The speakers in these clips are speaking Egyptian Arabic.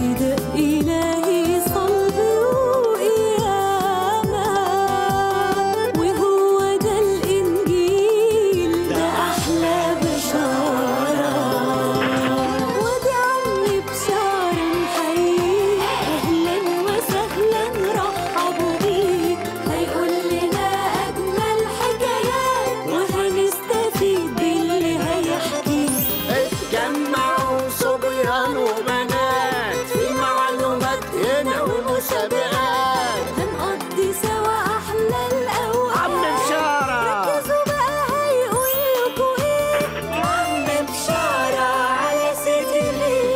فداء إلهي صلبي وقيامة وهو ده الإنجيل ده أحلى بشارة ودي عمي بشارة نحييه أهلا وسهلا رحبوا بيه هيقول لنا أجمل حكايات وهنستفيد باللي هيحكيه اتجمعوا صبيان وبنات في معلومات هنا ومسابقات هنقضي سوا أحلى الأوقات عم بشارة ركزوا بقى هيقول لكوا إيه عم بشارة على سيتي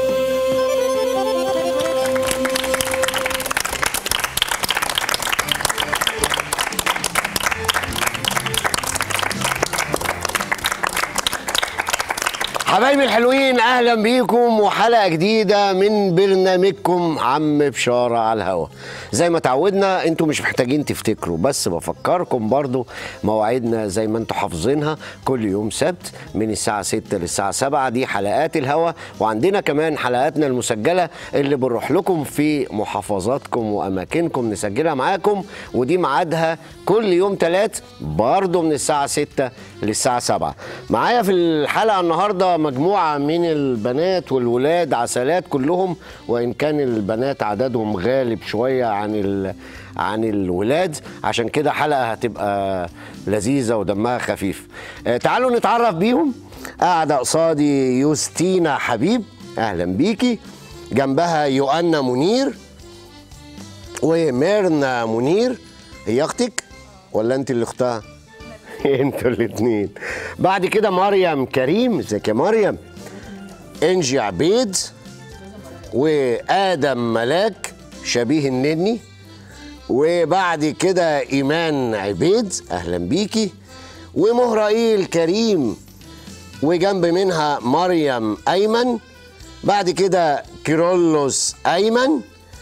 حبايبي الحلوين اهلا بيكم وحلقه جديده من برنامجكم عم بشاره على الهوا زي ما تعودنا انتوا مش محتاجين تفتكروا بس بفكركم برضو مواعيدنا زي ما انتوا حافظينها كل يوم سبت من الساعه 6 للساعه 7 دي حلقات الهوا وعندنا كمان حلقاتنا المسجله اللي بنروح لكم في محافظاتكم واماكنكم نسجلها معاكم ودي ميعادها كل يوم ثلاث برضو من الساعه 6 للساعه 7 معايا في الحلقه النهارده مجموعه من البنات والولاد عسلات كلهم وان كان البنات عددهم غالب شويه عن ال... عن الولاد عشان كده حلقه هتبقى لذيذه ودمها خفيف آه، تعالوا نتعرف بيهم قاعده قصادي يوستينا حبيب اهلا بيكي جنبها يوأنا منير وميرنا منير هي اختك ولا انت اللي اختها انتوا الاثنين بعد كده مريم كريم ازيك يا مريم انجي عبيد وادم ملاك شبيه النني وبعد كده ايمان عبيد اهلا بيكي ومهرائيل كريم وجنب منها مريم ايمن بعد كده كيرولوس ايمن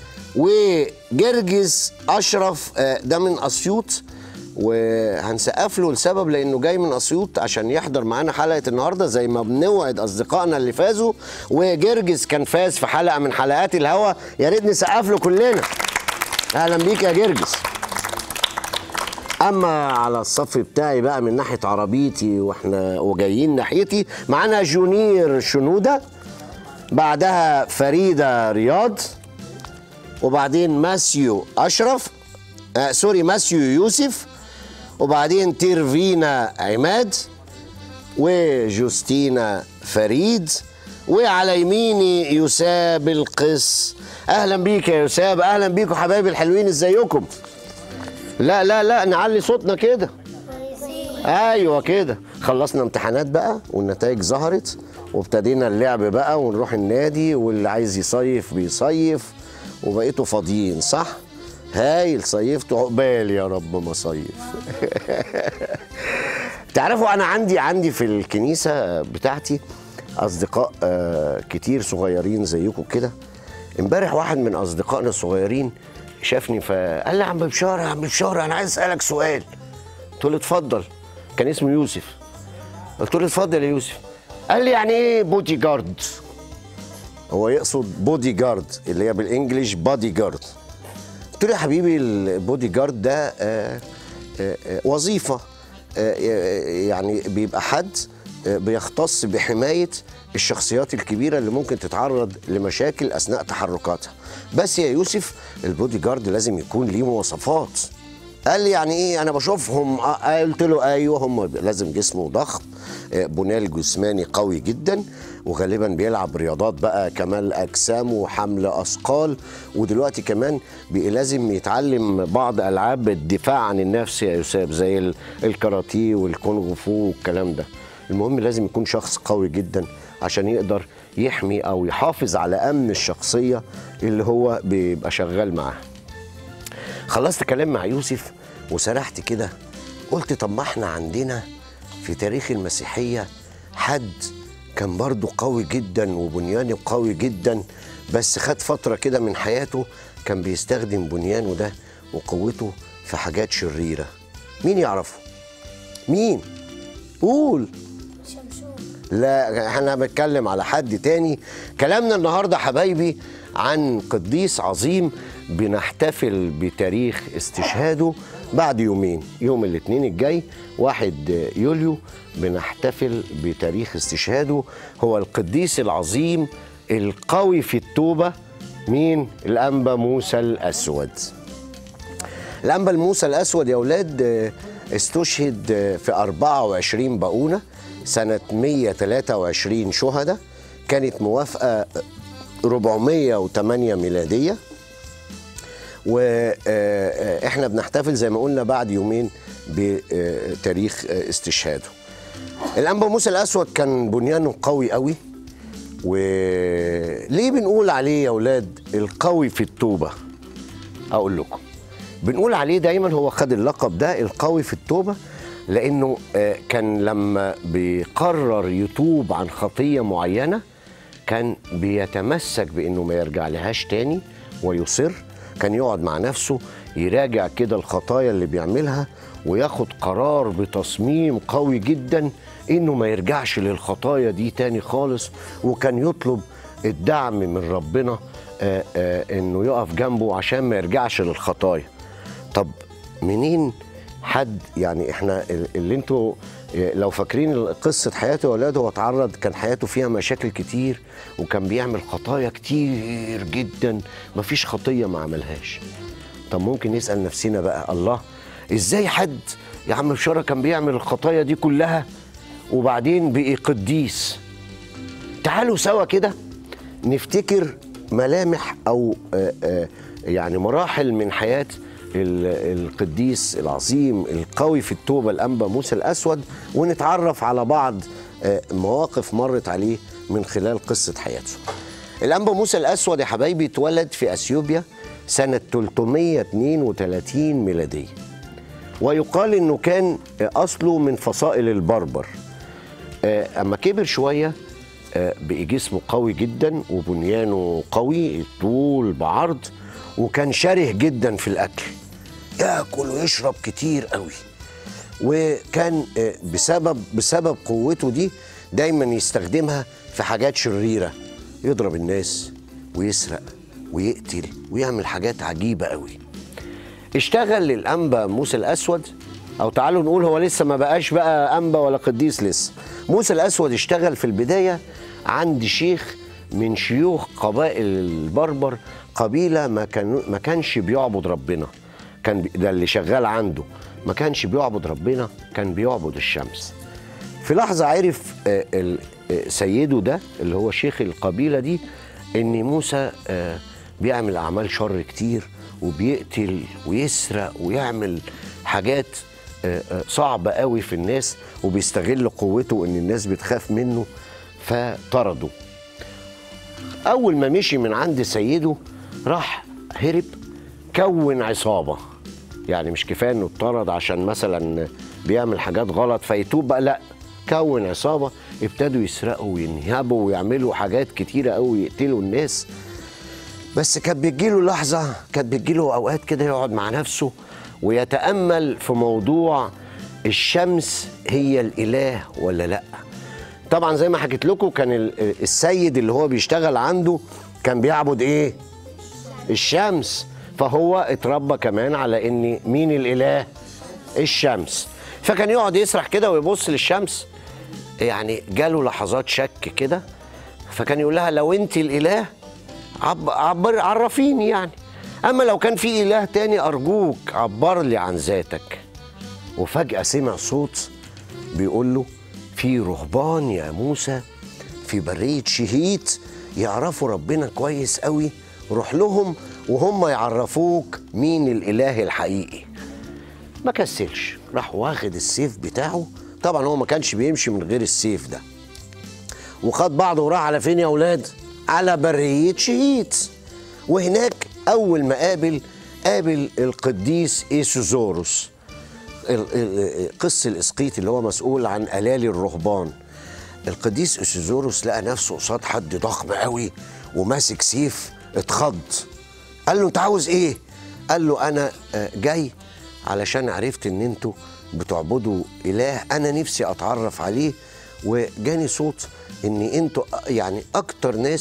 وجرجس اشرف آه، ده من اسيوط وهنسقف له لسبب لانه جاي من اسيوط عشان يحضر معانا حلقه النهارده زي ما بنوعد اصدقائنا اللي فازوا وجرجس كان فاز في حلقه من حلقات الهوا يا ريت نسقف له كلنا اهلا بيك يا جرجس اما على الصف بتاعي بقى من ناحيه عربيتي واحنا وجايين ناحيتي معانا جونير شنوده بعدها فريده رياض وبعدين ماسيو اشرف آه سوري ماسيو يوسف وبعدين تيرفينا عماد وجوستينا فريد وعلى يميني يساب القس اهلا بيك يا يساب اهلا بيكم حبايبي الحلوين ازيكم لا لا لا نعلي صوتنا كده ايوه كده خلصنا امتحانات بقى والنتائج ظهرت وابتدينا اللعب بقى ونروح النادي واللي عايز يصيف بيصيف وبقيتوا فاضيين صح هايل صيفتوا عقبال يا رب ما صيف تعرفوا انا عندي عندي في الكنيسه بتاعتي اصدقاء آه، كتير صغيرين زيكم كده امبارح واحد من اصدقائنا الصغيرين شافني فقال لي يا عم بشاره يا عم بشاره انا عايز اسالك سؤال قلت له اتفضل كان اسمه يوسف قلت له اتفضل يا يوسف قال لي يعني ايه بودي جارد هو يقصد بودي جارد اللي هي بالانجلش بادي جارد قلت له يا حبيبي البودي جارد ده آه، آه، آه، وظيفه آه، آه، يعني بيبقى حد آه، بيختص بحمايه الشخصيات الكبيره اللي ممكن تتعرض لمشاكل اثناء تحركاتها بس يا يوسف البودي جارد لازم يكون ليه مواصفات قال لي يعني ايه انا بشوفهم آه، قلت له ايوه هم لازم جسمه ضخم آه، بنيان جسماني قوي جدا وغالبا بيلعب رياضات بقى كمال اجسام وحمل اثقال ودلوقتي كمان بي- لازم يتعلم بعض العاب الدفاع عن النفس يا يوسف زي ال- الكاراتيه والكونغ فو والكلام ده المهم لازم يكون شخص قوي جدا عشان يقدر يحمي او يحافظ على امن الشخصيه اللي هو بيبقى شغال معاها خلصت كلام مع يوسف وسرحت كده قلت طب ما احنا عندنا في تاريخ المسيحية حد كان برضه قوي جدا وبنيانه قوي جدا بس خد فترة كده من حياته كان بيستخدم بنيانه ده وقوته في حاجات شريرة مين يعرفه؟ مين؟ قول لا احنا بنتكلم على حد تاني كلامنا النهارده حبايبي عن قديس عظيم بنحتفل بتاريخ استشهاده بعد يومين يوم الاثنين الجاي واحد يوليو بنحتفل بتاريخ استشهاده هو القديس العظيم القوي في التوبة مين؟ الأنبا موسى الأسود الأنبا الموسى الأسود يا أولاد آه، استشهد آه، في 24 بقونة سنة 123 شهداء كانت موافقة 408 ميلادية واحنا بنحتفل زي ما قلنا بعد يومين بتاريخ آه، استشهاده الأنبا موسى الأسود كان بنيانه قوي قوي وليه بنقول عليه يا أولاد القوي في التوبة أقول لكم بنقول عليه دايما هو خد اللقب ده القوي في التوبة لأنه آه، كان لما بيقرر يتوب عن خطية معينة كان بيتمسك بأنه ما يرجع لهاش تاني ويصر كان يقعد مع نفسه يراجع كده الخطايا اللي بيعملها وياخد قرار بتصميم قوي جدا انه ما يرجعش للخطايا دي تاني خالص وكان يطلب الدعم من ربنا آه، آه، انه يقف جنبه عشان ما يرجعش للخطايا طب منين حد يعني احنا ال- اللي انتوا لو فاكرين قصة حياته يا ولاد هو اتعرض كان حياته فيها مشاكل كتير وكان بيعمل خطايا كتير جدا مفيش خطية ما عملهاش طب ممكن نسأل نفسنا بقى الله ازاي حد يا عم بشارة كان بيعمل الخطايا دي كلها وبعدين بقي قديس تعالوا سوا كده نفتكر ملامح او آه، آه، يعني مراحل من حياه ال- القديس العظيم القوي في التوبه الانبا موسى الاسود ونتعرف على بعض آه، مواقف مرت عليه من خلال قصه حياته. الانبا موسى الاسود يا حبايبي اتولد في اثيوبيا سنه 332 ميلاديه. ويقال انه كان اصله من فصائل البربر. آه، اما كبر شويه آه، بقي جسمه قوي جدا وبنيانه قوي طول بعرض وكان شره جدا في الاكل ياكل ويشرب كتير قوي وكان آه، بسبب بسبب قوته دي دايما يستخدمها في حاجات شريره يضرب الناس ويسرق ويقتل ويعمل حاجات عجيبه قوي اشتغل للانبا موسى الاسود او تعالوا نقول هو لسه ما بقاش بقى انبا ولا قديس لسه موسى الاسود اشتغل في البدايه عند شيخ من شيوخ قبائل البربر قبيله ما كان ما كانش بيعبد ربنا كان بي- ده اللي شغال عنده ما كانش بيعبد ربنا كان بيعبد الشمس في لحظة عرف آه، ال- آه، سيده ده اللي هو شيخ القبيلة دي إن موسى آه، بيعمل أعمال شر كتير وبيقتل ويسرق ويعمل حاجات آه، آه، صعبة قوي في الناس وبيستغل قوته إن الناس بتخاف منه فطرده أول ما مشي من عند سيده راح هرب كون عصابة يعني مش كفاية إنه اتطرد عشان مثلا بيعمل حاجات غلط فيتوب بقى لأ كون عصابة ابتدوا يسرقوا وينهبوا ويعملوا حاجات كتيرة قوي يقتلوا الناس بس كانت بتجيله لحظة كانت بتجيله أوقات كده يقعد مع نفسه ويتأمل في موضوع الشمس هي الإله ولا لأ طبعا زي ما حكيت لكم كان ال- السيد اللي هو بيشتغل عنده كان بيعبد ايه الشمس فهو اتربى كمان على ان مين الاله الشمس فكان يقعد يسرح كده ويبص للشمس يعني جاله لحظات شك كده فكان يقول لها لو انت الاله عب عبر عرفيني يعني اما لو كان في اله تاني ارجوك عبر لي عن ذاتك وفجاه سمع صوت بيقول له في رهبان يا موسى في برية شهيت يعرفوا ربنا كويس قوي روح لهم وهم يعرفوك مين الإله الحقيقي ما كسلش راح واخد السيف بتاعه طبعا هو ما كانش بيمشي من غير السيف ده وخد بعضه وراح على فين يا اولاد على برية شهيت وهناك اول ما قابل قابل القديس ايسوزوروس ال- ال- قس الاسقيط اللي هو مسؤول عن الالي الرهبان القديس اسيزوروس لقى نفسه قصاد حد ضخم قوي وماسك سيف اتخض قال له انت عاوز ايه قال له انا آه، جاي علشان عرفت ان انتوا بتعبدوا اله انا نفسي اتعرف عليه وجاني صوت ان انتوا يعني اكتر ناس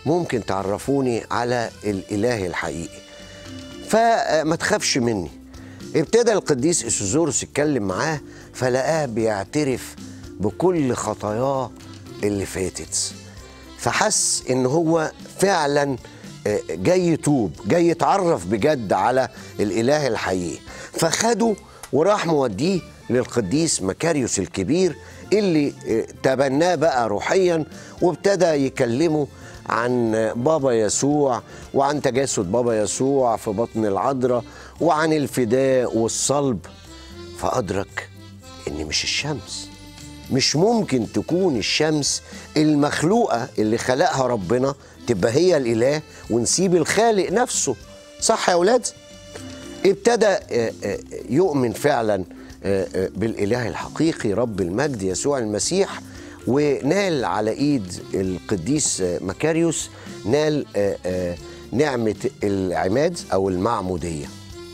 ممكن تعرفوني على الاله الحقيقي فما تخافش مني ابتدى القديس اسوزورس يتكلم معاه فلقاه بيعترف بكل خطاياه اللي فاتت فحس ان هو فعلا آه، جاي يتوب جاي يتعرف بجد على الاله الحقيقي فخده وراح موديه للقديس مكاريوس الكبير اللي آه، تبناه بقى روحيا وابتدى يكلمه عن بابا يسوع وعن تجسد بابا يسوع في بطن العذراء وعن الفداء والصلب فأدرك إن مش الشمس مش ممكن تكون الشمس المخلوقة اللي خلقها ربنا تبقى هي الإله ونسيب الخالق نفسه صح يا أولاد؟ ابتدى آه، آه، يؤمن فعلا آه، آه، بالإله الحقيقي رب المجد يسوع المسيح ونال على إيد القديس آه، مكاريوس نال آه، آه، نعمة العماد أو المعمودية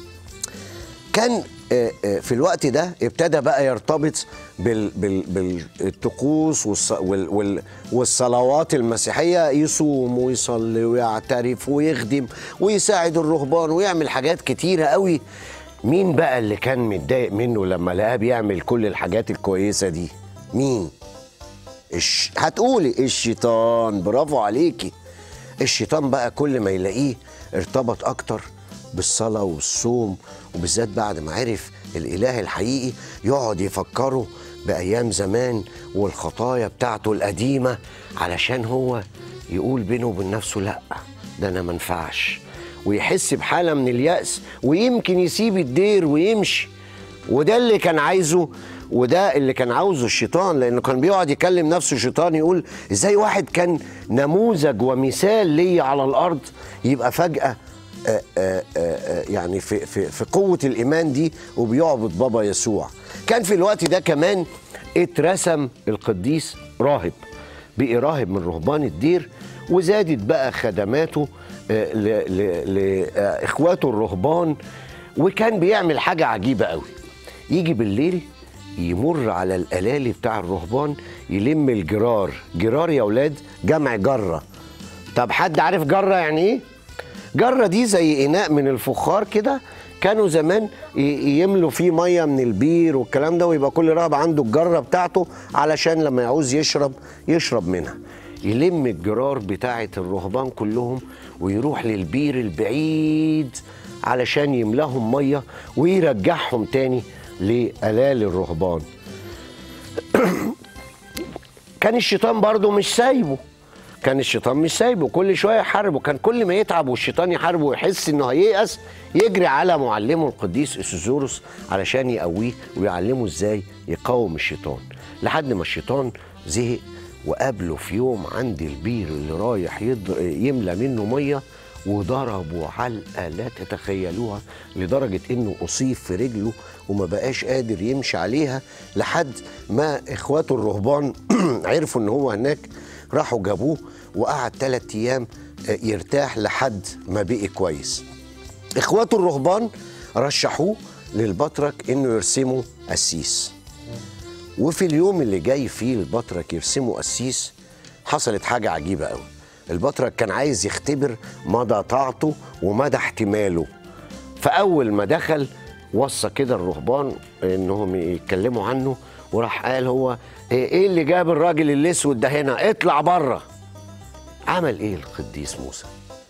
كان آه، آه، في الوقت ده ابتدى بقى يرتبط بال بال بالطقوس والص وال وال والصلوات المسيحيه يصوم ويصلي ويعترف ويخدم ويساعد الرهبان ويعمل حاجات كتيره قوي مين بقى اللي كان متضايق منه لما لقاه بيعمل كل الحاجات الكويسه دي مين الش... هتقولي الشيطان برافو عليكي الشيطان بقى كل ما يلاقيه ارتبط اكتر بالصلاة والصوم وبالذات بعد ما عرف الإله الحقيقي يقعد يفكره بأيام زمان والخطايا بتاعته القديمة علشان هو يقول بينه وبين نفسه لأ ده أنا منفعش ويحس بحالة من اليأس ويمكن يسيب الدير ويمشي وده اللي كان عايزه وده اللي كان عاوزه الشيطان لانه كان بيقعد يكلم نفسه الشيطان يقول ازاي واحد كان نموذج ومثال لي على الارض يبقى فجاه آه، آه، آه، يعني في في في قوه الايمان دي وبيعبد بابا يسوع كان في الوقت ده كمان اترسم القديس راهب بقي راهب من رهبان الدير وزادت بقى خدماته آه، ل- ل- لاخواته الرهبان وكان بيعمل حاجه عجيبه قوي يجي بالليل يمر على الالالي بتاع الرهبان يلم الجرار جرار يا اولاد جمع جره طب حد عارف جره يعني ايه جره دي زي اناء من الفخار كده كانوا زمان ي- يملوا فيه ميه من البير والكلام ده ويبقى كل راهب عنده الجره بتاعته علشان لما يعوز يشرب يشرب منها يلم الجرار بتاعه الرهبان كلهم ويروح للبير البعيد علشان يملاهم ميه ويرجعهم تاني لالال الرهبان كان الشيطان برضه مش سايبه كان الشيطان مش سايبه كل شويه يحاربه كان كل ما يتعب والشيطان يحاربه ويحس انه هييأس يجري على معلمه القديس اسوزوروس علشان يقويه ويعلمه ازاي يقاوم الشيطان لحد ما الشيطان زهق وقابله في يوم عند البير اللي رايح يضر... يملى منه ميه وضربوا علقه لا تتخيلوها لدرجه انه اصيب في رجله وما بقاش قادر يمشي عليها لحد ما اخواته الرهبان عرفوا ان هو هناك راحوا جابوه وقعد ثلاث ايام آه، يرتاح لحد ما بقي كويس اخواته الرهبان رشحوه للبطرك انه يرسموا قسيس وفي اليوم اللي جاي فيه البطرك يرسموا قسيس حصلت حاجة عجيبة قوي البطرك كان عايز يختبر مدى طاعته ومدى احتماله فأول ما دخل وصى كده الرهبان انهم يتكلموا عنه وراح قال هو ايه إيه اللي جاب الراجل الاسود ده هنا اطلع بره عمل ايه القديس موسى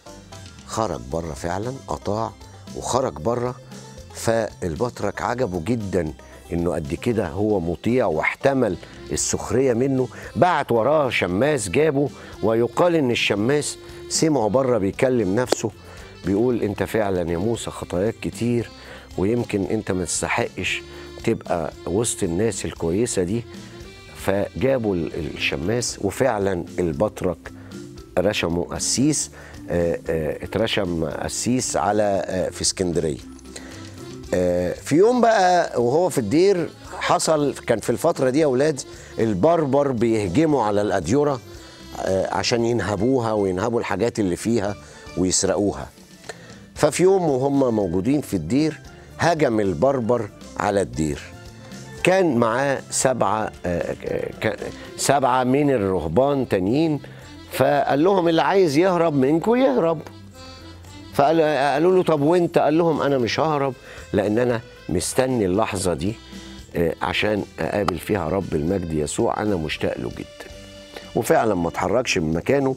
خرج بره فعلا اطاع وخرج بره فالبطرك عجبه جدا انه قد كده هو مطيع واحتمل السخريه منه بعت وراه شماس جابه ويقال ان الشماس سمعه بره بيكلم نفسه بيقول انت فعلا يا موسى خطاياك كتير ويمكن انت ما تستحقش تبقى وسط الناس الكويسه دي فجابوا ال- الشماس وفعلا البطرك رشموا قسيس آه، آه، اترشم قسيس على آه، في اسكندريه آه، في يوم بقى وهو في الدير حصل كان في الفتره دي يا اولاد البربر بيهجموا على الاديره آه، عشان ينهبوها وينهبوا الحاجات اللي فيها ويسرقوها ففي يوم وهم موجودين في الدير هجم البربر على الدير كان معاه سبعة آه، آه، كان- سبعة من الرهبان تانيين فقال لهم اللي عايز يهرب منكم يهرب فقالوا له طب وانت قال لهم انا مش ههرب لان انا مستني اللحظه دي آه، عشان اقابل فيها رب المجد يسوع انا مشتاق له جدا وفعلا ما اتحركش من مكانه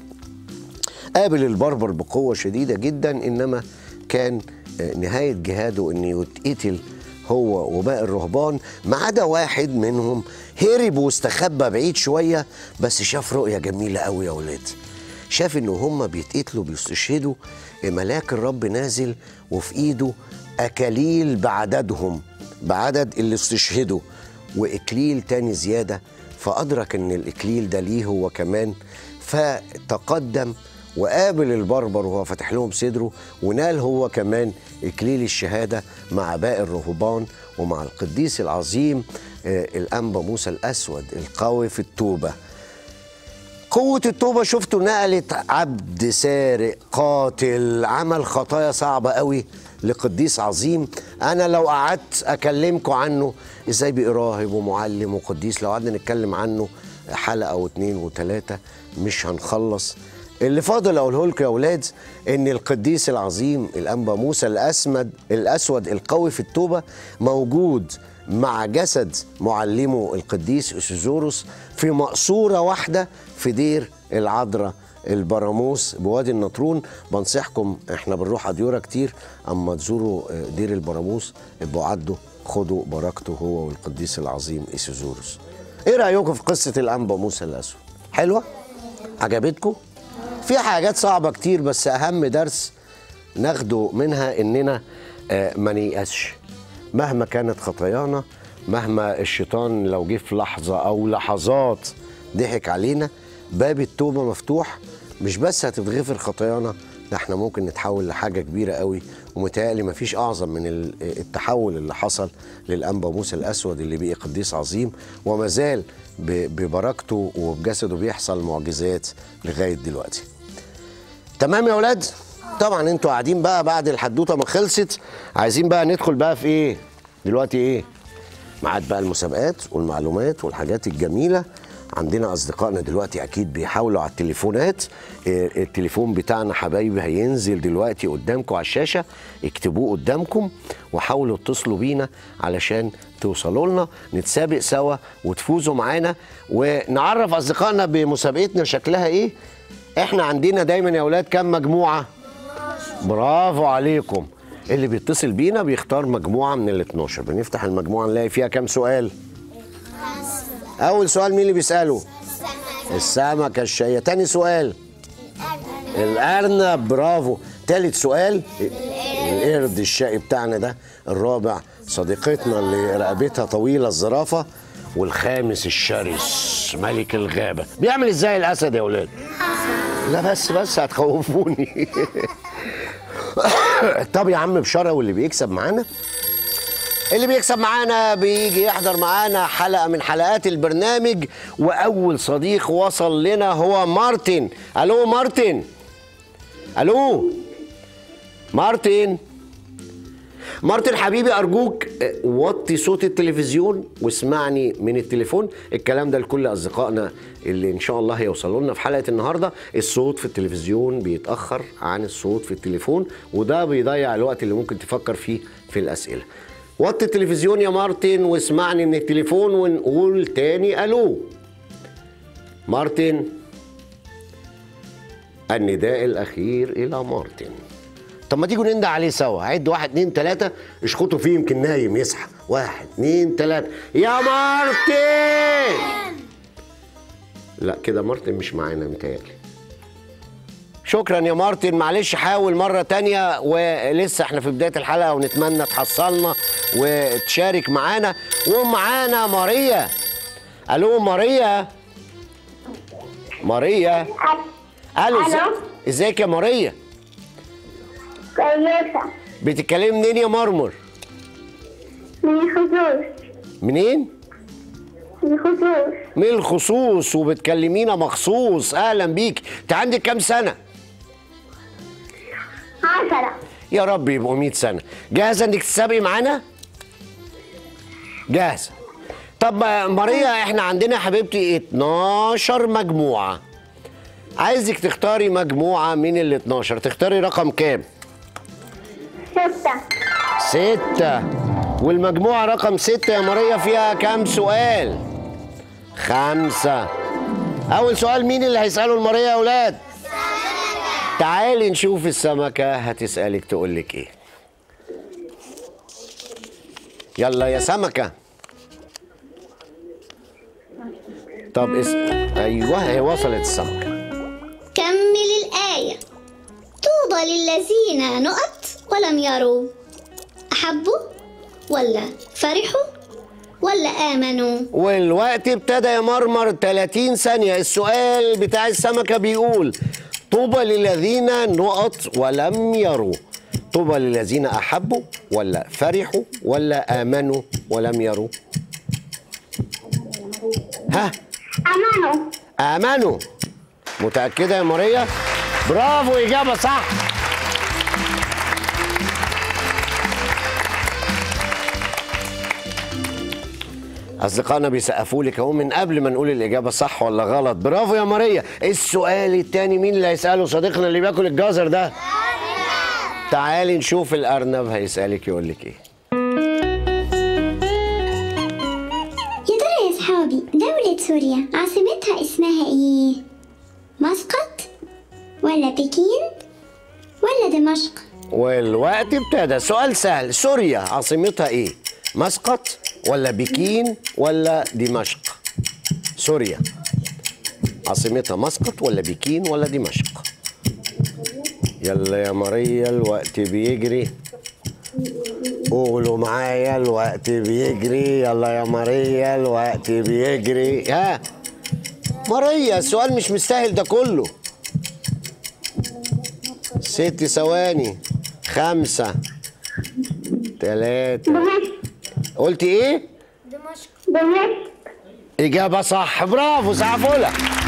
قابل البربر بقوة شديدة جدا إنما كان آه، نهاية جهاده إنه يتقتل هو وباقي الرهبان ما عدا واحد منهم هرب واستخبى بعيد شوية بس شاف رؤية جميلة قوي يا ولاد شاف إن هم بيتقتلوا بيستشهدوا ملاك الرب نازل وفي إيده أكاليل بعددهم بعدد اللي استشهدوا وإكليل تاني زيادة فأدرك إن الإكليل ده ليه هو كمان فتقدم وقابل البربر وهو فاتح لهم صدره ونال هو كمان إكليل الشهادة مع باقي الرهبان ومع القديس العظيم آه، الأنبا موسى الأسود القوي في التوبة قوة التوبة شفته نقلت عبد سارق قاتل عمل خطايا صعبة قوي لقديس عظيم أنا لو قعدت أكلمكم عنه إزاي بقى راهب ومعلم وقديس لو قعدنا نتكلم عنه حلقة واتنين وتلاتة مش هنخلص اللي فاضل اقوله لكم يا اولاد ان القديس العظيم الانبا موسى الاسمد الاسود القوي في التوبه موجود مع جسد معلمه القديس اسوزوروس في مقصوره واحده في دير العذراء البراموس بوادي النطرون بنصحكم احنا بنروح اديوره كتير اما تزوروا آه، دير البراموس ابقوا عدوا خدوا بركته هو والقديس العظيم اسوزوروس ايه رايكم في قصه الانبا موسى الاسود حلوه عجبتكم في حاجات صعبة كتير بس أهم درس ناخده منها إننا آه، ما نيأسش مهما كانت خطايانا مهما الشيطان لو جه في لحظة أو لحظات ضحك علينا باب التوبة مفتوح مش بس هتتغفر خطايانا ده احنا ممكن نتحول لحاجة كبيرة قوي ومتهيألي مفيش أعظم من ال- التحول اللي حصل للأنبا موسى الأسود اللي بقي قديس عظيم وما زال ب- ببركته وبجسده بيحصل معجزات لغاية دلوقتي تمام يا اولاد طبعا انتوا قاعدين بقى بعد الحدوته ما خلصت عايزين بقى ندخل بقى في ايه دلوقتي ايه ميعاد بقى المسابقات والمعلومات والحاجات الجميله عندنا اصدقائنا دلوقتي اكيد بيحاولوا على التليفونات إيه، التليفون بتاعنا حبايبي هينزل دلوقتي قدامكم على الشاشه اكتبوه قدامكم وحاولوا اتصلوا بينا علشان توصلوا لنا نتسابق سوا وتفوزوا معانا ونعرف اصدقائنا بمسابقتنا شكلها ايه احنا عندنا دايما يا اولاد كام مجموعه برافو عليكم اللي بيتصل بينا بيختار مجموعه من ال 12 بنفتح المجموعه نلاقي فيها كام سؤال اول سؤال مين اللي بيساله السمكه الشقيه تاني سؤال الارنب برافو تالت سؤال القرد الشقي بتاعنا ده الرابع صديقتنا اللي رقبتها طويله الزرافه والخامس الشرس ملك الغابه بيعمل ازاي الاسد يا اولاد لا بس بس هتخوفوني طب يا عم بشاره واللي بيكسب معانا اللي بيكسب معانا بيجي يحضر معانا حلقه من حلقات البرنامج واول صديق وصل لنا هو مارتن الو مارتن الو مارتن مارتن حبيبي ارجوك اه، وطي صوت التلفزيون واسمعني من التليفون الكلام ده لكل اصدقائنا اللي ان شاء الله هيوصلوا لنا في حلقه النهارده الصوت في التلفزيون بيتاخر عن الصوت في التليفون وده بيضيع الوقت اللي ممكن تفكر فيه في الاسئله وطي التلفزيون يا مارتن واسمعني من التليفون ونقول تاني الو مارتن النداء الاخير الى مارتن طب ما تيجوا نندى عليه سوا عد واحد اتنين تلاتة اشخطوا فيه يمكن نايم يصحى واحد اتنين تلاتة يا مارتن لا كده مارتن مش معانا متهيألي شكرا يا مارتن معلش حاول مرة تانية ولسه احنا في بداية الحلقة ونتمنى تحصلنا وتشارك معانا ومعانا ماريا الو ماريا ماريا الو ازيك ألو. ازيك يا ماريا كويسة بتتكلمي منين يا مرمر من الخصوص منين من الخصوص من الخصوص وبتكلمينا مخصوص اهلا بيك انت عندك كام سنه عشرة يا رب يبقوا 100 سنه جاهزه انك تسابقي معانا جاهزه طب ما- ماريا احنا عندنا يا حبيبتي 12 مجموعه عايزك تختاري مجموعة من ال 12 تختاري رقم كام؟ ستة ستة والمجموعة رقم ستة يا ماريا فيها كام سؤال؟ خمسة أول سؤال مين اللي هيسأله الماريا يا أولاد؟ تعالي نشوف السمكة هتسألك تقولك إيه يلا يا سمكة طب اس... أيوه هي وصلت السمكة كمل الآية طوبى للذين نقط ولم يروا أحبوا ولا فرحوا ولا آمنوا والوقت ابتدى يا مرمر 30 ثانية السؤال بتاع السمكة بيقول طوبى للذين نقط ولم يروا طوبى للذين أحبوا ولا فرحوا ولا آمنوا ولم يروا ها أمانو آمنوا متأكدة يا ماريا برافو إجابة صح أصدقائنا بيسقفوا لك أهو من قبل ما نقول الإجابة صح ولا غلط برافو يا ماريا السؤال التاني مين اللي هيسأله صديقنا اللي بياكل الجزر ده تعالي نشوف الأرنب هيسألك يقول لك إيه يا ترى يا صحابي دولة سوريا عاصمتها اسمها ايه؟ مسقط ولا بكين ولا دمشق؟ والوقت ابتدى سؤال سهل سوريا عاصمتها ايه مسقط ولا بكين ولا دمشق سوريا عاصمتها مسقط ولا بكين ولا دمشق يلا يا ماريا الوقت بيجري قولوا معايا الوقت بيجري يلا يا ماريا الوقت بيجري ها ماريا السؤال مش مستاهل ده كله ست ثواني خمسة تلاتة دمشق قلت ايه؟ دمشق إجابة صح برافو سعفولة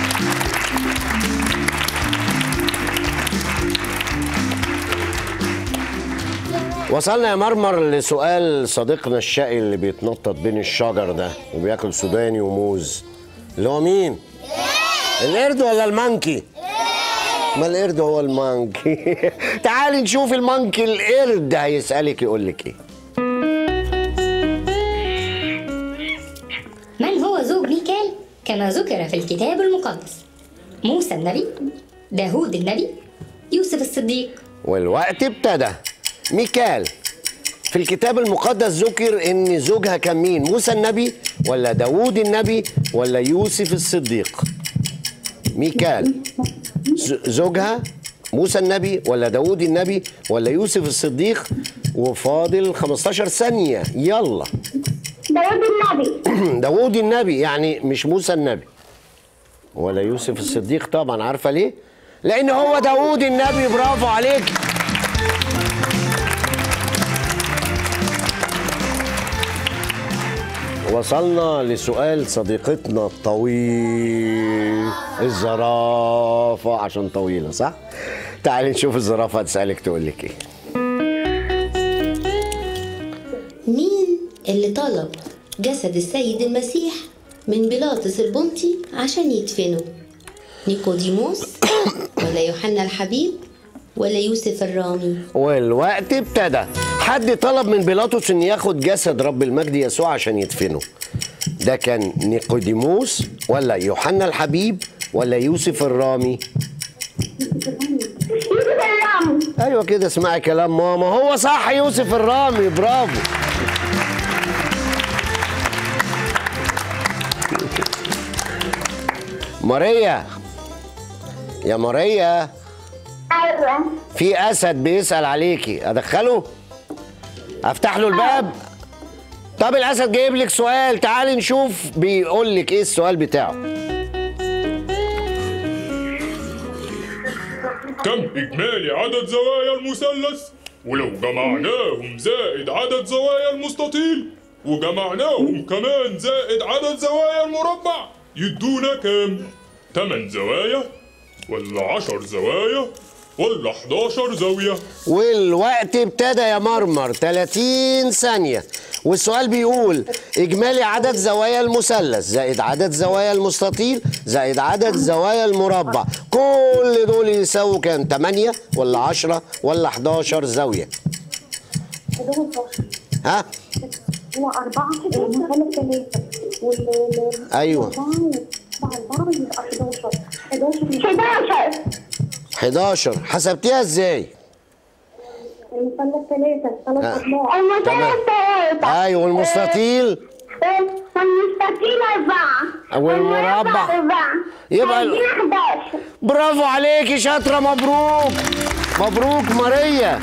وصلنا يا مرمر لسؤال صديقنا الشقي اللي بيتنطط بين الشجر ده وبياكل سوداني وموز اللي هو مين؟ القرد ولا المانكي؟ ما القرد هو المانكي تعالي نشوف المانكي القرد هيسألك يقول لك ايه من هو زوج ميكال كما ذكر في الكتاب المقدس موسى النبي داود النبي يوسف الصديق والوقت ابتدى ميكال في الكتاب المقدس ذكر ان زوجها كان مين موسى النبي ولا داوود النبي ولا يوسف الصديق ميكال ز- زوجها موسى النبي ولا داوود النبي ولا يوسف الصديق وفاضل 15 ثانية يلا داود النبي داوود النبي يعني مش موسى النبي ولا يوسف الصديق طبعا عارفة ليه لان هو داوود النبي برافو عليك وصلنا لسؤال صديقتنا الطويل الزرافة عشان طويلة صح؟ تعالي نشوف الزرافة هتسألك تقول لك ايه مين اللي طلب جسد السيد المسيح من بيلاطس البنطي عشان يدفنه نيقوديموس ولا يوحنا الحبيب ولا يوسف الرامي والوقت ابتدى حد طلب من بيلاطس ان ياخد جسد رب المجد يسوع عشان يدفنه ده كان نيقوديموس ولا يوحنا الحبيب ولا يوسف الرامي يوسف الرامي ايوه كده اسمعي كلام ماما هو صح يوسف الرامي برافو ماريا يا ماريا أيوة في اسد بيسال عليكي ادخله افتح له الباب طب الاسد جايب لك سؤال تعالي نشوف بيقول لك ايه السؤال بتاعه كم إجمالي عدد زوايا المثلث؟ ولو جمعناهم زائد عدد زوايا المستطيل وجمعناهم كمان زائد عدد زوايا المربع يدونا كام؟ تمن زوايا ولا عشر زوايا ولا 11 زاوية والوقت ابتدى يا مرمر 30 ثانية والسؤال بيقول إجمالي عدد زوايا المثلث زائد عدد زوايا المستطيل زائد عدد زوايا المربع كل دول يساووا كام 8 ولا 10 ولا 11 زاوية ها هو أربعة مثلث ثلاثة وال أيوة. أربعة يبقى 11 11 11 حسبتيها ازاي المثلث ثلاثة ثلاث آه. أضلاع تمام. ثلاثة ايوه والمستطيل والمستطيل أربعة والمربع؟ أربعة يبقى- عايزين 11 برافو عليكي شاطرة مبروك مبروك ماريا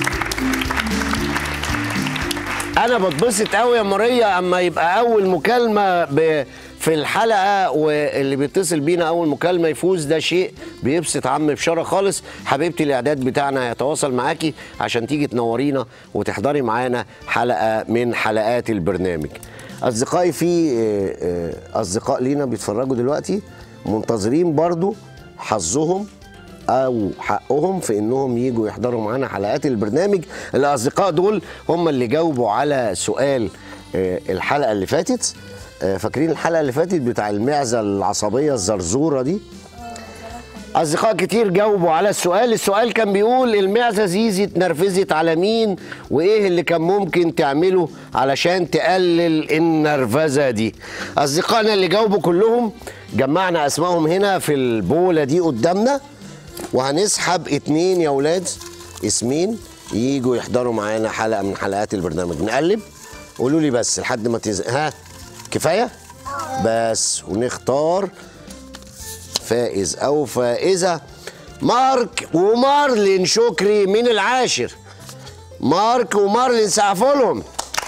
انا بتبسط قوي يا ماريا اما يبقى اول مكالمه ب... في الحلقه واللي بيتصل بينا اول مكالمه يفوز ده شيء بيبسط عم بشاره خالص حبيبتي الاعداد بتاعنا هيتواصل معاكي عشان تيجي تنورينا وتحضري معانا حلقه من حلقات البرنامج اصدقائي في آه، آه، اصدقاء لينا بيتفرجوا دلوقتي منتظرين برضو حظهم او حقهم في انهم يجوا يحضروا معانا حلقات البرنامج الاصدقاء دول هم اللي جاوبوا على سؤال آه، الحلقه اللي فاتت آه، فاكرين الحلقه اللي فاتت بتاع المعزه العصبيه الزرزوره دي اصدقاء كتير جاوبوا على السؤال السؤال كان بيقول المعزه زيزي اتنرفزت على مين وايه اللي كان ممكن تعمله علشان تقلل النرفزه دي اصدقائنا اللي جاوبوا كلهم جمعنا اسمائهم هنا في البوله دي قدامنا وهنسحب اتنين يا ولاد اسمين يجوا يحضروا معانا حلقه من حلقات البرنامج نقلب قولوا لي بس لحد ما تز... ها كفايه بس ونختار فائز او فائزه مارك ومارلين شكري من العاشر مارك ومارلين سقفوا لهم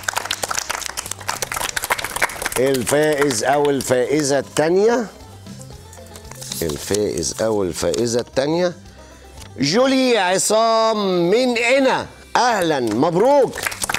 الفائز او الفائزه الثانيه الفائز او الفائزه الثانيه جولي عصام من هنا اهلا مبروك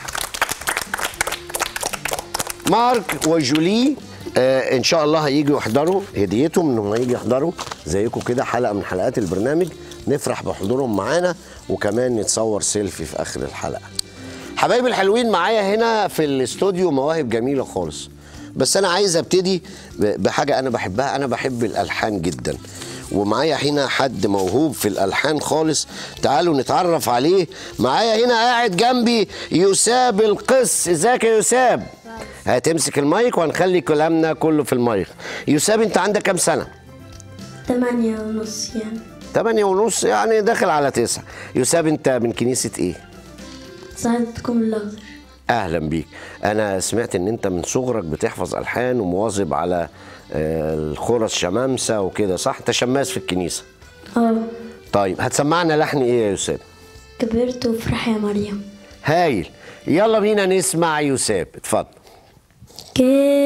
مارك وجولي آه ان شاء الله هيجوا يحضروا هديتهم انهم هيجوا يحضروا زيكم كده حلقه من حلقات البرنامج نفرح بحضورهم معانا وكمان نتصور سيلفي في اخر الحلقه حبايبي الحلوين معايا هنا في الاستوديو مواهب جميله خالص بس انا عايز ابتدي ب- بحاجه انا بحبها انا بحب الالحان جدا ومعايا هنا حد موهوب في الالحان خالص تعالوا نتعرف عليه معايا هنا قاعد جنبي يساب القس ازيك يا يساب هتمسك المايك وهنخلي كلامنا كله في المايك يساب انت عندك كام سنه ثمانية ونص يعني تمانية ونص يعني داخل على تسعة يساب انت من كنيسة ايه ساعدتكم الأخضر اهلا بيك انا سمعت ان انت من صغرك بتحفظ الحان ومواظب على آه، الخرس شمامسه وكده صح انت شماس في الكنيسه اه طيب هتسمعنا لحن ايه يا يساب كبرت وافرح يا مريم هايل يلا بينا نسمع يساب اتفضل كي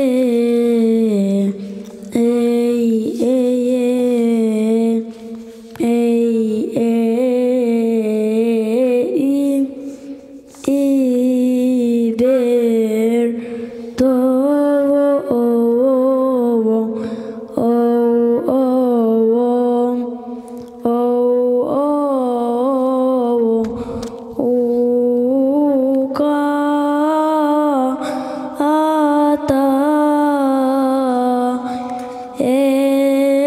اي اي اي اي اي بير تو او ata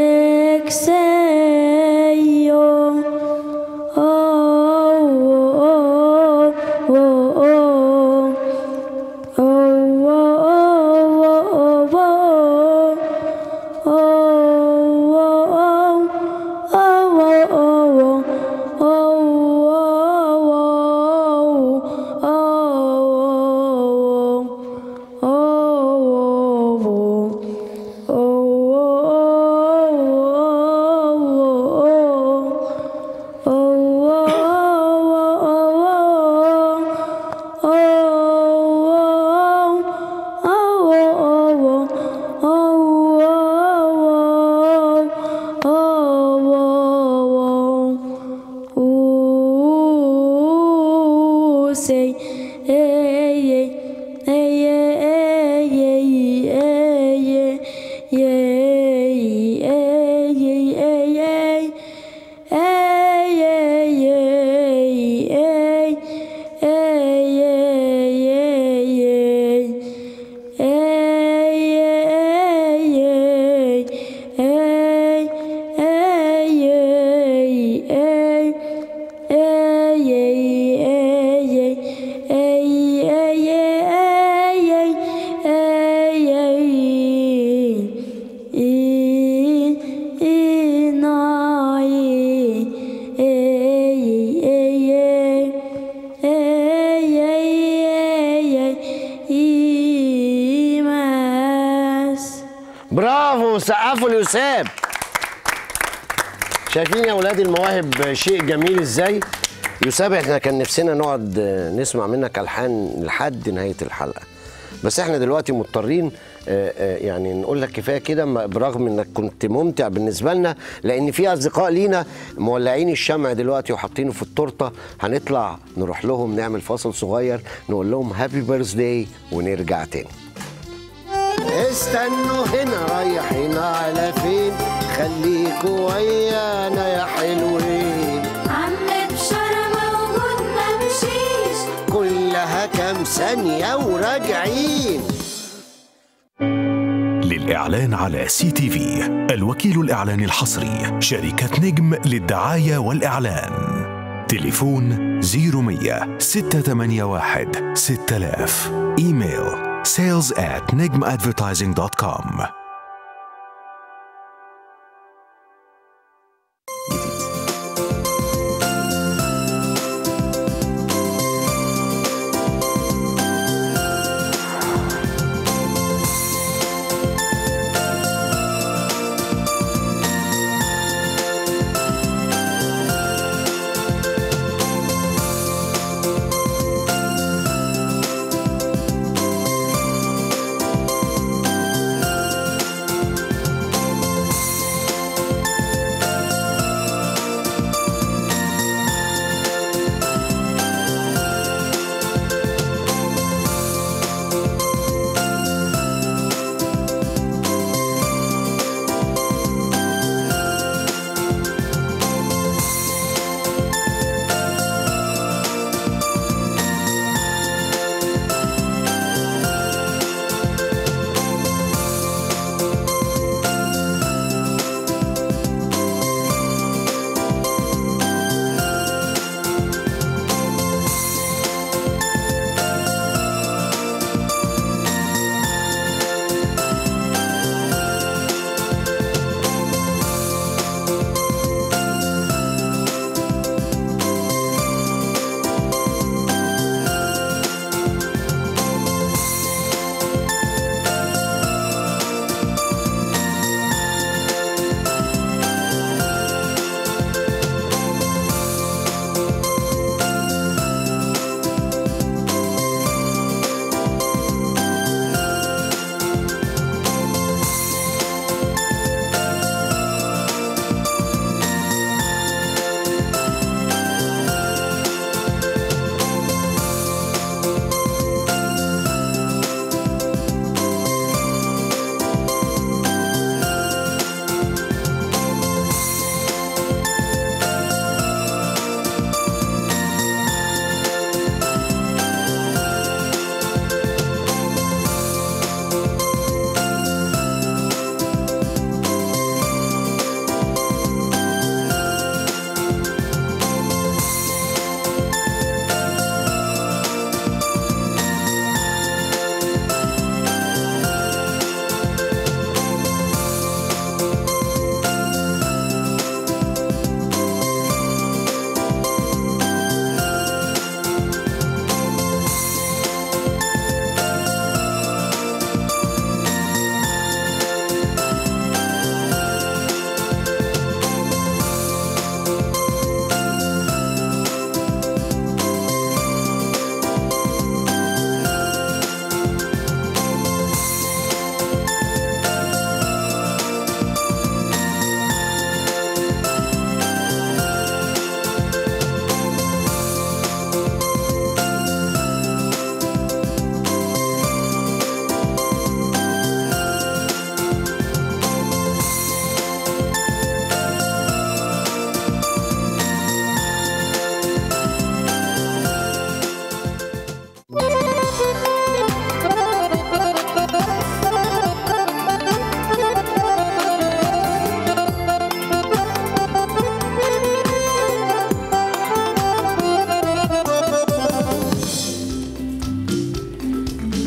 وسقفوا ليوساب شايفين يا اولاد المواهب شيء جميل ازاي يوساب احنا كان نفسنا نقعد نسمع منك الحان لحد نهايه الحلقه بس احنا دلوقتي مضطرين آه، آه، يعني نقول لك كفايه كده ما- برغم انك كنت ممتع بالنسبه لنا لان في اصدقاء لينا مولعين الشمع دلوقتي وحاطينه في التورته هنطلع نروح لهم نعمل فاصل صغير نقول لهم هابي بيرث داي ونرجع تاني استنوا هنا رايحين على فين خليكوا ويانا يا حلوين عم بشارة موجود ما مشيش كلها كام ثانية وراجعين للإعلان على سي تي في الوكيل الإعلاني الحصري شركة نجم للدعاية والإعلان تليفون 0100 681 6000 إيميل sales at nigmadvertising.com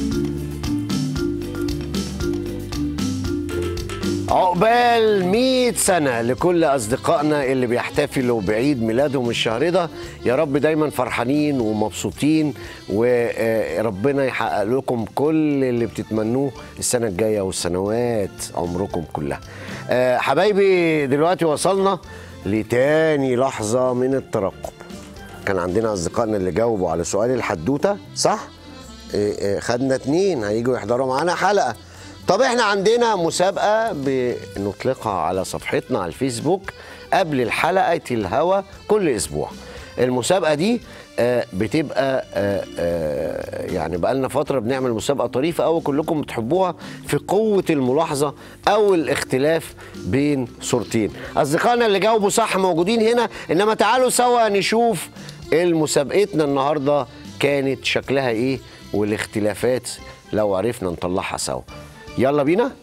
عقبال 100 100 سنة لكل أصدقائنا اللي بيحتفلوا بعيد ميلادهم الشهر ده يا رب دايما فرحانين ومبسوطين وربنا يحقق لكم كل اللي بتتمنوه السنة الجاية والسنوات عمركم كلها آه، حبايبي دلوقتي وصلنا لتاني لحظة من الترقب كان عندنا أصدقائنا اللي جاوبوا على سؤال الحدوتة صح؟ إيه إيه خدنا اتنين هيجوا يحضروا معانا حلقة طب احنا عندنا مسابقة بنطلقها على صفحتنا على الفيسبوك قبل الحلقة الهوا كل أسبوع المسابقة دي آه، بتبقى آه، آه، يعني بقالنا فترة بنعمل مسابقة طريفة أو كلكم بتحبوها في قوة الملاحظة أو الاختلاف بين صورتين أصدقائنا اللي جاوبوا صح موجودين هنا إنما تعالوا سوا نشوف المسابقتنا النهاردة كانت شكلها إيه والاختلافات لو عرفنا نطلعها سوا يلا بينا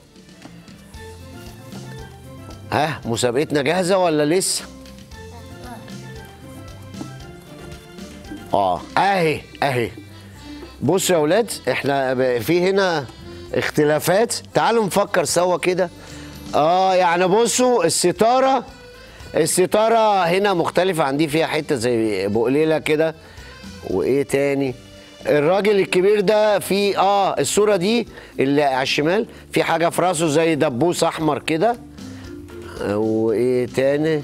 ها مسابقتنا جاهزة ولا لسه؟ اه اهي اهي بصوا يا اولاد احنا ب- في هنا اختلافات تعالوا نفكر سوا كده اه يعني بصوا الستاره الستاره هنا مختلفه عندي فيها حته زي بقليله كده وايه تاني الراجل الكبير ده في اه الصوره دي اللي على الشمال في حاجه في راسه زي دبوس احمر كده وايه تاني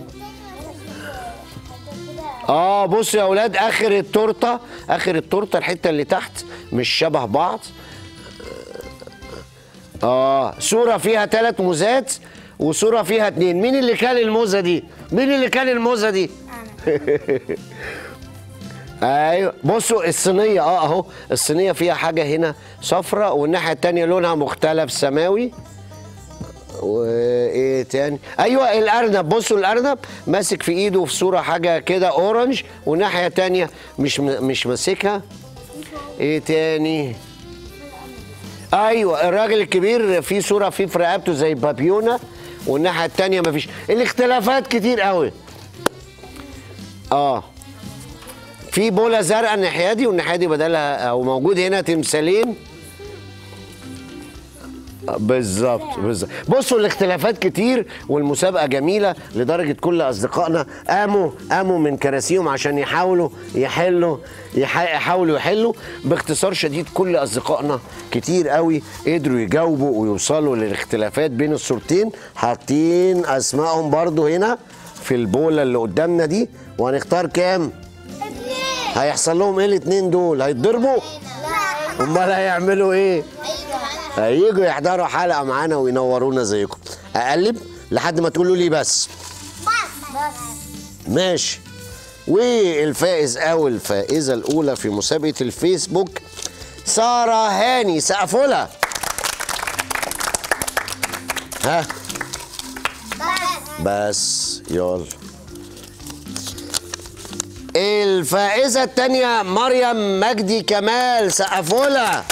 اه بصوا يا اولاد اخر التورته اخر التورته الحته اللي تحت مش شبه بعض اه صوره فيها ثلاث موزات وصوره فيها اتنين مين اللي كان الموزه دي مين اللي كان الموزه دي ايوه بصوا الصينيه اه اهو الصينيه فيها حاجه هنا صفراء والناحيه التانيه لونها مختلف سماوي وايه تاني ايوه الارنب بصوا الارنب ماسك في ايده في صوره حاجه كده اورنج والناحيه التانيه مش م- مش ماسكها ايه تاني ايوه الراجل الكبير في صوره فيه في رقبته زي بابيونه والناحيه التانيه مفيش الاختلافات كتير قوي اه في بوله زرقاء الناحيه دي والناحيه دي بدلها او موجود هنا تمثالين بالظبط بالظبط بصوا الاختلافات كتير والمسابقه جميله لدرجه كل اصدقائنا قاموا قاموا من كراسيهم عشان يحاولوا يحلوا يح- يحاولوا يحلوا باختصار شديد كل اصدقائنا كتير قوي قدروا يجاوبوا ويوصلوا للاختلافات بين الصورتين حاطين اسمائهم برضو هنا في البوله اللي قدامنا دي وهنختار كام هيحصل لهم ايه الاتنين دول هيتضربوا امال هيعملوا ايه هيجوا يحضروا حلقه معانا وينورونا زيكم اقلب لحد ما تقولوا لي بس ماشي والفائز او الفائزه الاولى في مسابقه الفيسبوك ساره هاني سقفوا لها ها بس يلا الفائزه الثانيه مريم مجدي كمال سقفوا لها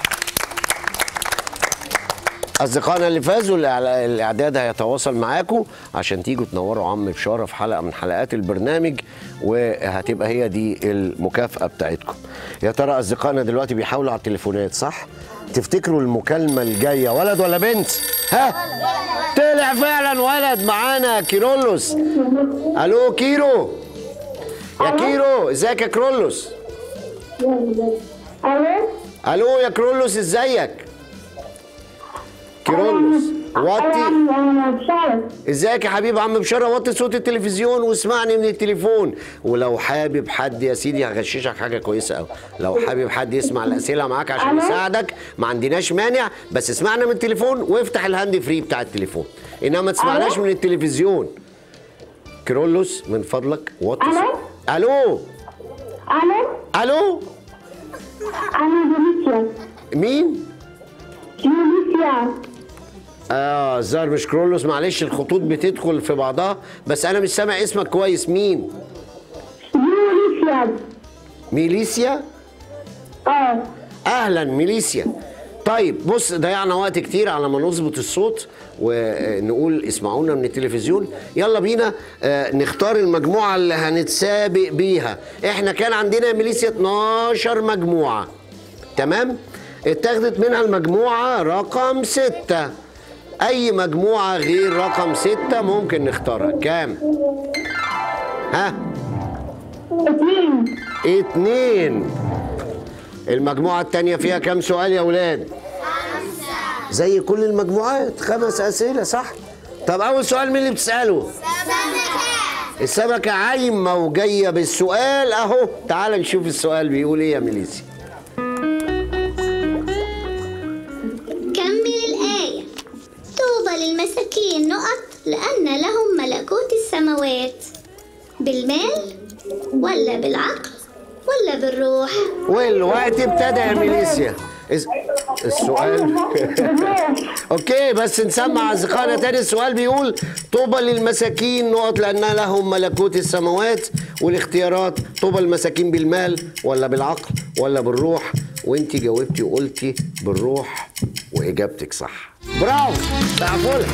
اصدقائنا اللي فازوا الإعلا- الاعداد هيتواصل معاكم عشان تيجوا تنوروا عم بشاره في حلقه من حلقات البرنامج وهتبقى هي دي المكافاه بتاعتكم يا ترى اصدقائنا دلوقتي بيحاولوا على التليفونات صح تفتكروا المكالمه الجايه ولد ولا بنت ها طلع فعلا ولد معانا كيرولوس الو كيرو يا كيرو ازيك يا كرولوس الو الو يا كرولوس ازيك كيرولوس وطي ازيك يا حبيب عم بشاره وطي صوت التلفزيون واسمعني من التليفون ولو حابب حد يا سيدي هغششك حاجه كويسه قوي لو حابب حد يسمع الاسئله معاك عشان يساعدك ما عندناش مانع بس اسمعنا من التليفون وافتح الهاند فري بتاع التليفون انما ما تسمعناش من التلفزيون كرولوس من فضلك وطي صوت- الو الو الو انا جوليسيا مين جوليسيا اه الظاهر مش كرولوس معلش الخطوط بتدخل في بعضها بس انا مش سامع اسمك كويس مين جوليسيا ميليسيا اه اهلا ميليسيا طيب بص ضيعنا وقت كتير على ما نظبط الصوت ونقول اسمعونا من التلفزيون يلا بينا آه، نختار المجموعة اللي هنتسابق بيها احنا كان عندنا يا ميليسيا 12 مجموعة تمام اتاخدت منها المجموعة رقم ستة اي مجموعه غير رقم ستة ممكن نختارها كام ها اثنين اتنين المجموعة التانية فيها كام سؤال يا ولاد؟ زي كل المجموعات خمس أسئلة صح؟ طب أول سؤال مين اللي بتسأله؟ السمكة عايمة وجاية بالسؤال أهو تعال نشوف السؤال بيقول إيه يا ميليسي كمل الآية طوبى للمساكين نقط لأن لهم ملكوت السماوات بالمال ولا بالعقل ولا بالروح والوقت ابتدى يا ميليسيا الس- السؤال اوكي بس نسمع اصدقائنا تاني السؤال بيقول طوبى للمساكين نقط لان لهم ملكوت السماوات والاختيارات طوبى المساكين بالمال ولا بالعقل ولا بالروح وانت جاوبتي وقلتي بالروح واجابتك صح برافو تعفولها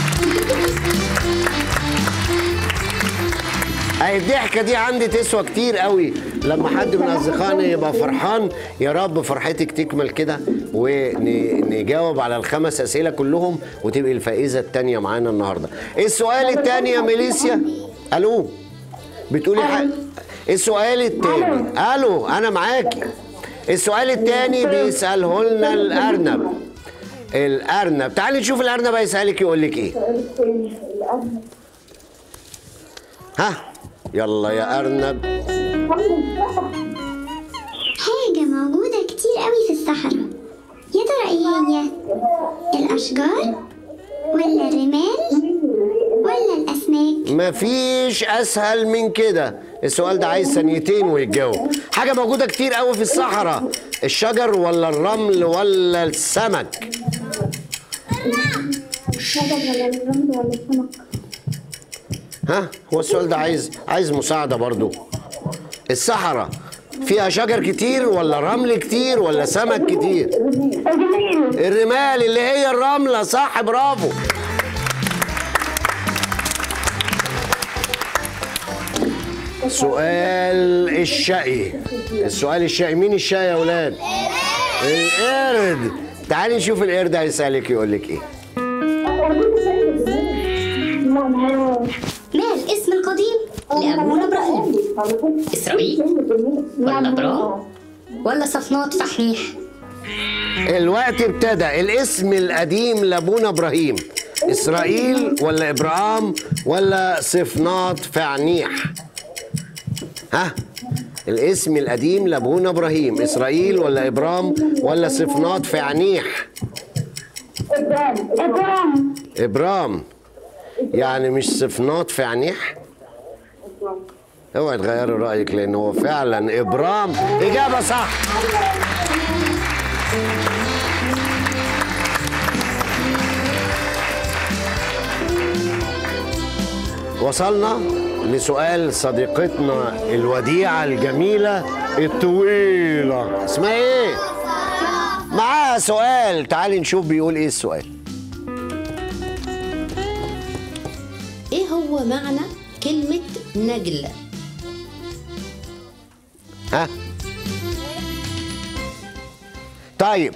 اهي الضحكه دي عندي تسوى كتير قوي لما حد من اصدقائنا يبقى فرحان يا رب فرحتك تكمل كده ونجاوب على الخمس اسئله كلهم وتبقي الفائزه الثانيه معانا النهارده السؤال الثاني يا ميليسيا الو بتقولي حاجه السؤال الثاني الو انا معاكي السؤال الثاني بيساله لنا الارنب الارنب تعالي نشوف الارنب هيسالك يقول لك ايه ها يلا يا ارنب حاجة موجودة كتير قوي في الصحراء يا ترى ايه هي الأشجار ولا الرمال ولا الأسماك مفيش اسهل من كده السؤال ده عايز ثانيتين ويتجاوب حاجه موجوده كتير قوي في الصحراء الشجر ولا الرمل ولا السمك ها هو السؤال ده عايز عايز مساعده برضو الصحراء فيها شجر كتير ولا رمل كتير ولا سمك كتير الرمال اللي هي الرمله صح برافو سؤال الشقي السؤال الشقي مين الشقي يا اولاد القرد تعالي نشوف القرد هيسالك يقول لك ايه ما الاسم القديم لأبونا إبراهيم إسرائيل ولا برام ولا صفنات فحنيح الوقت ابتدى الاسم القديم لابونا ابراهيم اسرائيل ولا ابراهام ولا صفنات فعنيح ها الاسم القديم لابونا ابراهيم اسرائيل ولا ابرام ولا صفنات فعنيح ابراهيم ابرام يعني مش صفنات فعنيح اوعي تغيري رايك لان هو فعلا ابرام اجابه صح وصلنا لسؤال صديقتنا الوديعة الجميلة الطويلة اسمها ايه؟ معاها سؤال تعالي نشوف بيقول ايه السؤال ايه هو معنى كلمة نجل ها طيب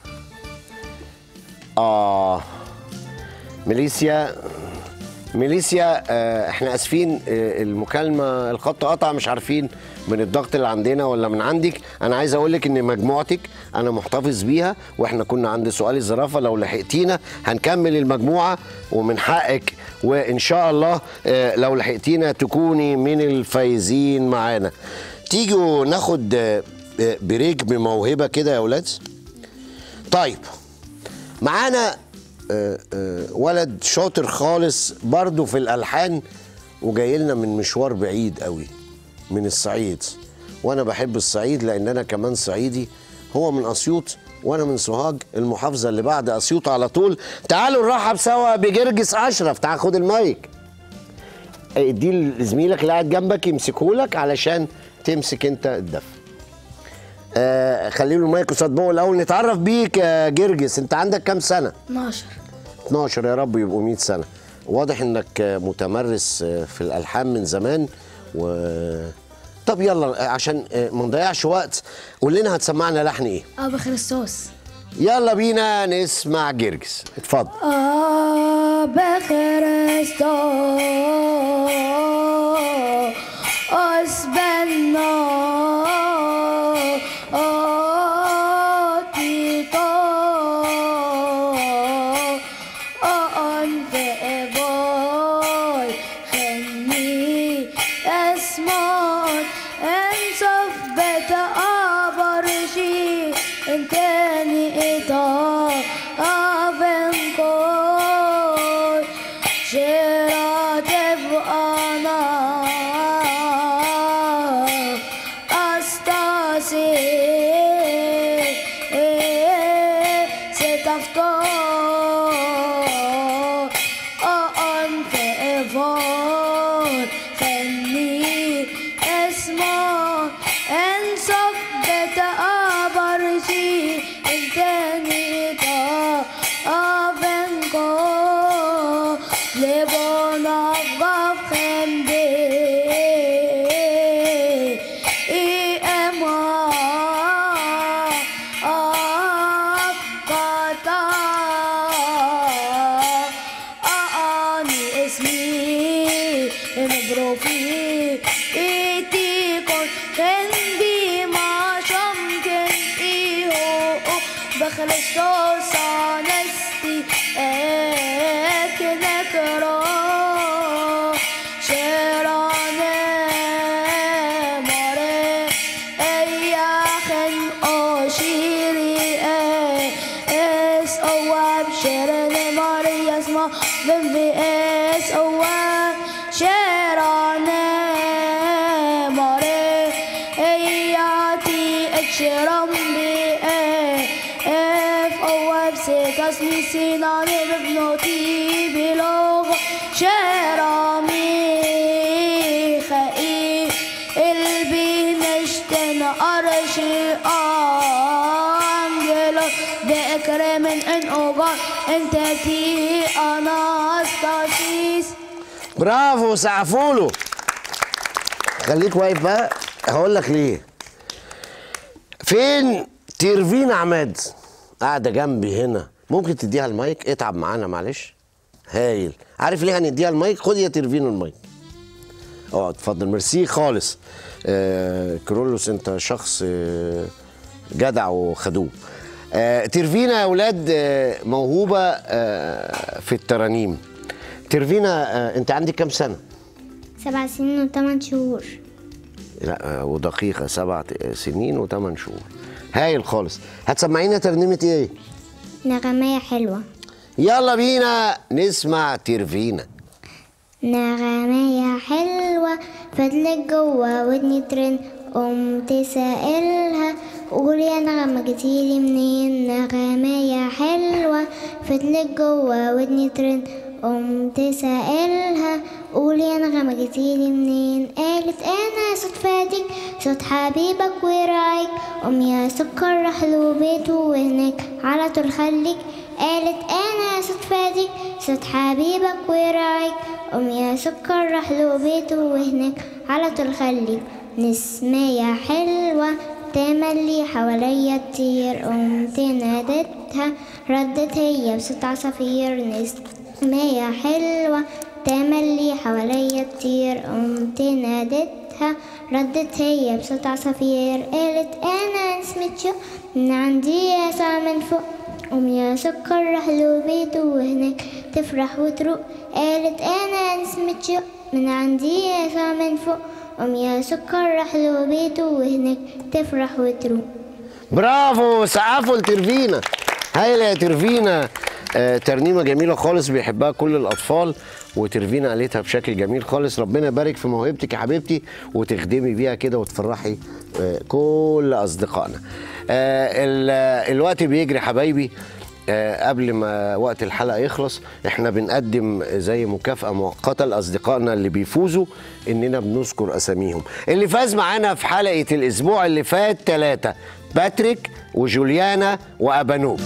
اه ميليسيا ميليسيا آه احنا اسفين آه المكالمه الخط قطع مش عارفين من الضغط اللي عندنا ولا من عندك انا عايز اقول لك ان مجموعتك انا محتفظ بيها واحنا كنا عند سؤال الزرافه لو لحقتينا هنكمل المجموعه ومن حقك وان شاء الله آه لو لحقتينا تكوني من الفايزين معانا تيجوا ناخد آه آه، بريك بموهبه كده يا اولاد طيب معانا آه، آه، ولد شاطر خالص برضه في الالحان وجاي لنا من مشوار بعيد قوي من الصعيد وانا بحب الصعيد لان انا كمان صعيدي هو من اسيوط وانا من سوهاج المحافظه اللي بعد اسيوط على طول تعالوا نرحب سوا بجرجس اشرف تعال خد المايك اديه لزميلك اللي قاعد جنبك يمسكهولك علشان تمسك انت الدف آه خلي له المايك قصاد بقه الاول نتعرف بيك يا جرجس انت عندك كام سنه 12 12 يا رب يبقوا 100 سنه واضح انك متمرس في الالحان من زمان و طب يلا عشان ما نضيعش وقت قول لنا هتسمعنا لحن ايه ابا خريستوس يلا بينا نسمع جرجس اتفضل آب خرستان أسبنا آتيتا أنت أباي خني أسمان أنصف بيت أبرشي انتني إتا أبنكوي شرات أنا أستاسي ستفتو أنت إفون خلي اسمه انصف بيت أبرشي انتني تا أبنكو لبنا بفهم بي إي أما أبقتا أني اسمي مبروفي إيتي كون خندي ما شمكن إيهو بخلصتو سانستي إيك نكرو شيراني ماري أياخن أوشيري إيه إس أواب شيراني ماري اسمه من في إس أواب شيراني ماري أياتي أتشرم بي إيه إف أواب سيكسني سيناني ببنوتي بلوغ شيرامي خئي البي نشتن أرشي أنجلو بإكرام إن أوغان انت تي أناستاسيس برافو سقفوا له خليك واقف بقى هقول لك ليه فين تيرفين عماد قاعده جنبي هنا ممكن تديها المايك اتعب معانا معلش هايل عارف ليه هنديها المايك خد يا تيرفين المايك اه اتفضل ميرسي خالص آه كرولوس انت شخص آه جدع وخدوم آه تيرفينا يا اولاد آه موهوبه آه في الترانيم تيرفينا آه انت عندك كام سنه سبع سنين وثمان شهور لا آه، ودقيقة سبع ت- سنين وثمان شهور هايل خالص هتسمعينا ترنيمة ايه؟ نغمية حلوة يلا بينا نسمع تيرفينا نغمية حلوة فضلك جوا ودني ترن قمت سائلها قول يا نغمة جيتيلي منين نغمية حلوة فضلك جوا ودني ترن قمت سائلها قول يا نغمة جيتيلي منين قالت انا صوت فادك صوت حبيبك ورايك قوم يا سكر راح له بيته وهناك على طول خليك قالت انا صوت فادك صوت حبيبك ورايك قوم يا سكر راح له بيته وهناك على طول خليك نسمية حلوة تملي حواليا تطير قمت نادتها ردت هي بصوت عصافير نسمية حلوة تملي حواليا تطير قمت نادتها ردت هي بصوت عصافير قالت انا نسمة شوق من عندي يسع من فوق قوم يا سكر راح له بيته وهناك تفرح وتروق قالت انا نسمة شوق من عندي يسع من فوق قوم يا سكر راح له بيته وهناك تفرح وتروق برافو سقفوا لتيرفينا هايلة يا تيرفينا آه ترنيمة جميلة خالص بيحبها كل الأطفال وتيرفينا قالتها بشكل جميل خالص ربنا يبارك في موهبتك يا حبيبتي وتخدمي بيها كده وتفرحي آه كل أصدقائنا آه ال- الوقت بيجري حبايبي آه، قبل ما وقت الحلقه يخلص احنا بنقدم زي مكافاه مؤقته لاصدقائنا اللي بيفوزوا اننا بنذكر اساميهم اللي فاز معانا في حلقه الاسبوع اللي فات ثلاثه باتريك وجوليانا وابانوب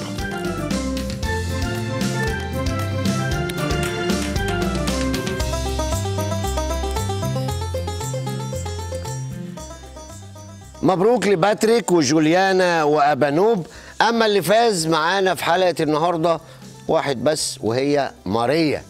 مبروك لباتريك وجوليانا وابانوب اما اللي فاز معانا في حلقه النهارده واحد بس وهي ماريا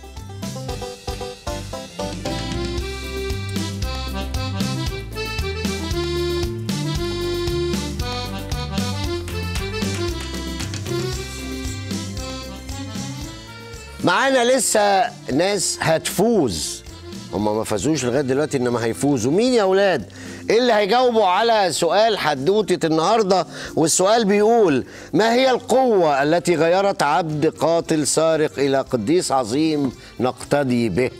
معانا لسه ناس هتفوز هم ما فازوش لغايه دلوقتي انما هيفوزوا مين يا اولاد ايه اللي هيجاوبوا على سؤال حدوته النهارده والسؤال بيقول ما هي القوه التي غيرت عبد قاتل سارق الى قديس عظيم نقتدي به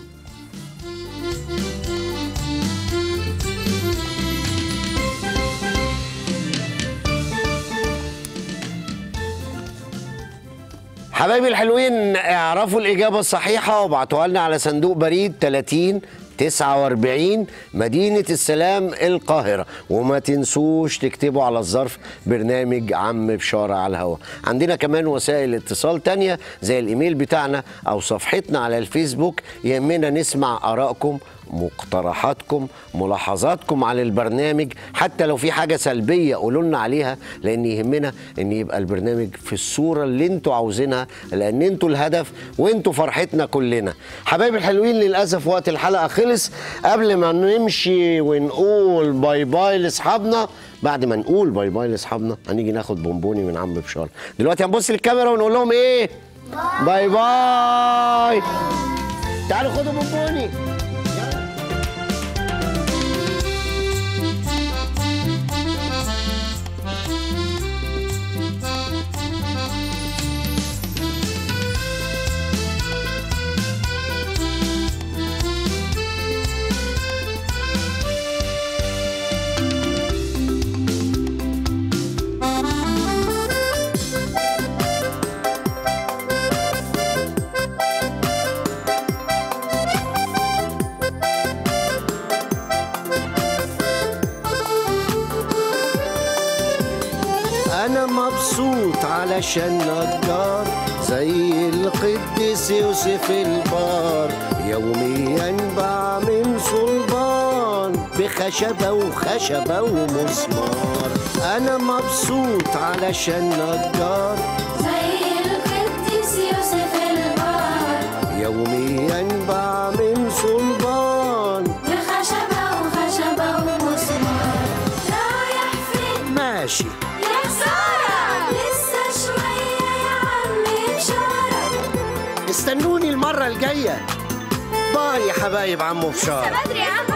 حبايبي الحلوين اعرفوا الإجابة الصحيحة وابعتوها لنا على صندوق بريد 30 49 مدينة السلام القاهرة وما تنسوش تكتبوا على الظرف برنامج عم بشارة على الهواء عندنا كمان وسائل اتصال تانية زي الإيميل بتاعنا أو صفحتنا على الفيسبوك يهمنا نسمع آرائكم مقترحاتكم ملاحظاتكم على البرنامج حتى لو في حاجه سلبيه قولوا لنا عليها لان يهمنا ان يبقى البرنامج في الصوره اللي انتوا عاوزينها لان انتوا الهدف وانتوا فرحتنا كلنا حبايبي الحلوين للاسف وقت الحلقه خلص قبل ما نمشي ونقول باي باي لاصحابنا بعد ما نقول باي باي لاصحابنا هنيجي ناخد بونبوني من عم بشار دلوقتي هنبص للكاميرا ونقول لهم ايه باي باي تعالوا خدوا بونبوني انا مبسوط علشان نجار زي القديس يوسف البار يوميا بعمل صلبان بخشبة وخشبة ومسمار انا مبسوط علشان نجار زي القديس يوسف البار يوميا بعمل صلبان بخشبة وخشبة ومسمار رايح فين ماشي يا خسارة لسه شوية يا عم بشارة استنوني المرة الجاية باي يا حبايب عمو بشار بدري يا عم